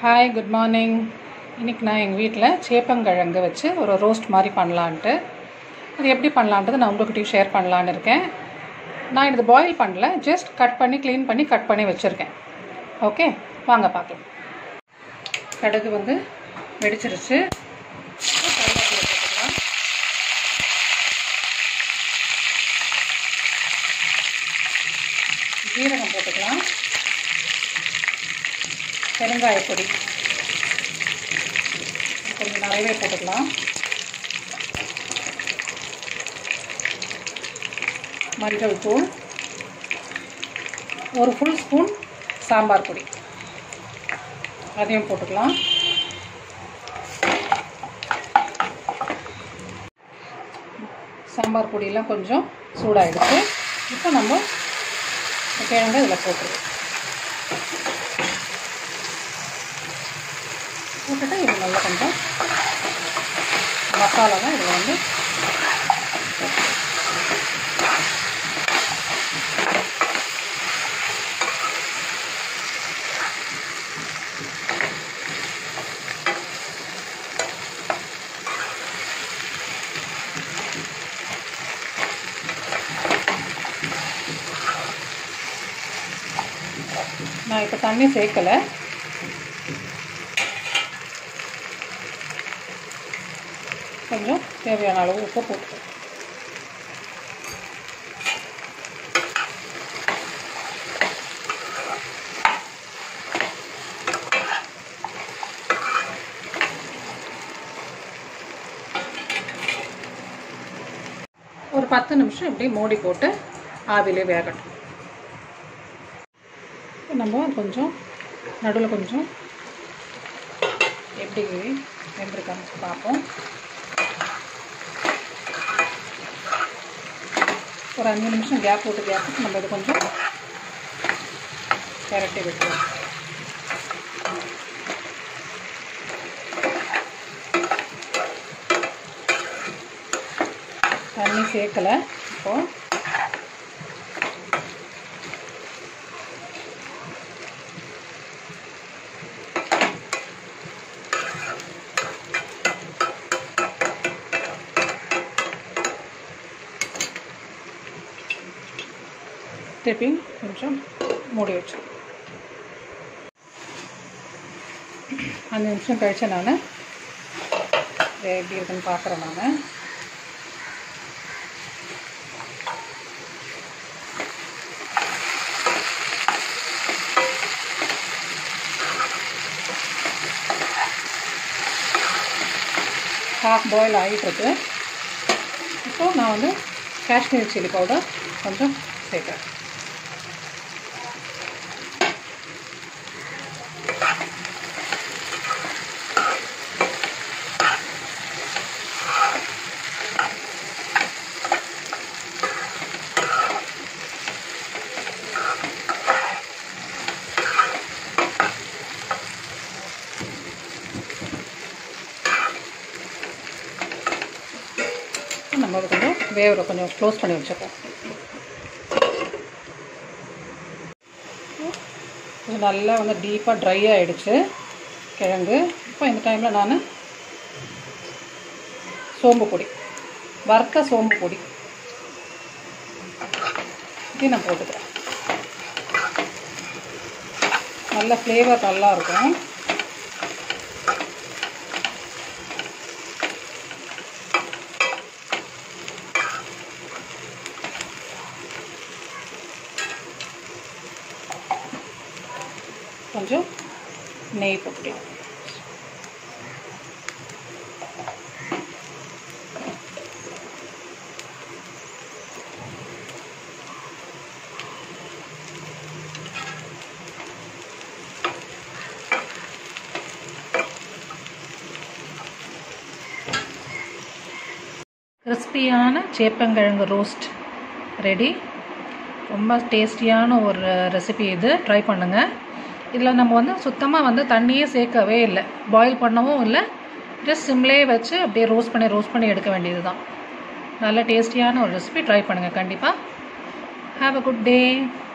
hi good morning இன்றைக்கி நான் எங்கள் வீட்டில் சேப்பங்கிழங்கு வச்சு ஒரு ரோஸ்ட் மாதிரி பண்ணலான்ட்டு அது எப்படி பண்ணலான்றது நான் உங்கள்கிட்டயும் ஷேர் பண்ணலான்னு இருக்கேன் நான் இது பாயில் பண்ணல ஜஸ்ட் கட் பண்ணி க்ளீன் பண்ணி கட் பண்ணி வச்சுருக்கேன் ஓகே வாங்க பார்க்கலாம் கடுகு வந்து வெடிச்சிருச்சு கருவேப்பிலை போட்டுக்கலாம் ஜீரகம் போட்டுக்கலாம் பெருங்காய பொடி கொஞ்சம் நிறையவே போட்டுக்கலாம் மஞ்சள் தூள் ஒரு ஃபுல் ஸ்பூன் சாம்பார் பொடி அதையும் போட்டுக்கலாம் சாம்பார் பொடியெல்லாம் கொஞ்சம் சூடாகிடுச்சு இப்போ நம்ம கிழங்கு இதில் போட்டுருவோம் போட்டுட்டு இது நல்லா கொஞ்சம் மசாலாலாம் இதில் வந்து நான் இப்போ தண்ணி சேர்க்கலை கொஞ்சம் தேவையான அளவு உப்பு போட்டு ஒரு பத்து நிமிஷம் இப்படி மூடி போட்டு ஆவிலே வேகட்டும் நம்ம கொஞ்சம் நடுவில் கொஞ்சம் எப்படி வெந்திருக்கான்னு பார்ப்போம் ஒரு அஞ்சு நிமிஷம் கேப் போட்டு கேப் நம்ம இது கொஞ்சம் பெரட்டி விட்டுருவோம் தண்ணி சேர்க்கலை இப்போது திருப்பி கொஞ்சம் மூடி வச்சு அஞ்சு நிமிஷம் கழிச்சு நான் எப்படி இருக்குன்னு பார்க்குறேன் நான் ஹாஃப் பாயில் ஆகிட்டுருக்கு இப்போ நான் வந்து காஷ்மீர் சில்லி பவுடர் கொஞ்சம் சேர்க்குறேன் நம்ம அதை கொஞ்சம் வேவரை கொஞ்சம் க்ளோஸ் பண்ணி வச்சுப்போம் இது நல்லா வந்து டீப்பாக ட்ரை ஆகிடுச்சு கிழங்கு இப்போ இந்த டைமில் நான் சோம்பு பொடி வறுத்த சோம்பு பொடி இது நான் போட்டுக்கிறேன் நல்ல ஃப்ளேவர் நல்லா இருக்கும் கொஞ்சம் நெய் போட்டு கிறிஸ்பியான சேப்பங்கிழங்கு ரோஸ்ட் ரெடி ரொம்ப டேஸ்டியான ஒரு ரெசிபி இது ட்ரை பண்ணுங்கள் இதில் நம்ம வந்து சுத்தமாக வந்து தண்ணியே சேர்க்கவே இல்லை பாயில் பண்ணவும் இல்லை ஜஸ்ட் சிம்லேயே வச்சு அப்படியே ரோஸ்ட் பண்ணி ரோஸ்ட் பண்ணி எடுக்க வேண்டியது தான் நல்ல டேஸ்டியான ஒரு ரெசிபி ட்ரை பண்ணுங்கள் கண்டிப்பாக ஹாவ் அ குட் டே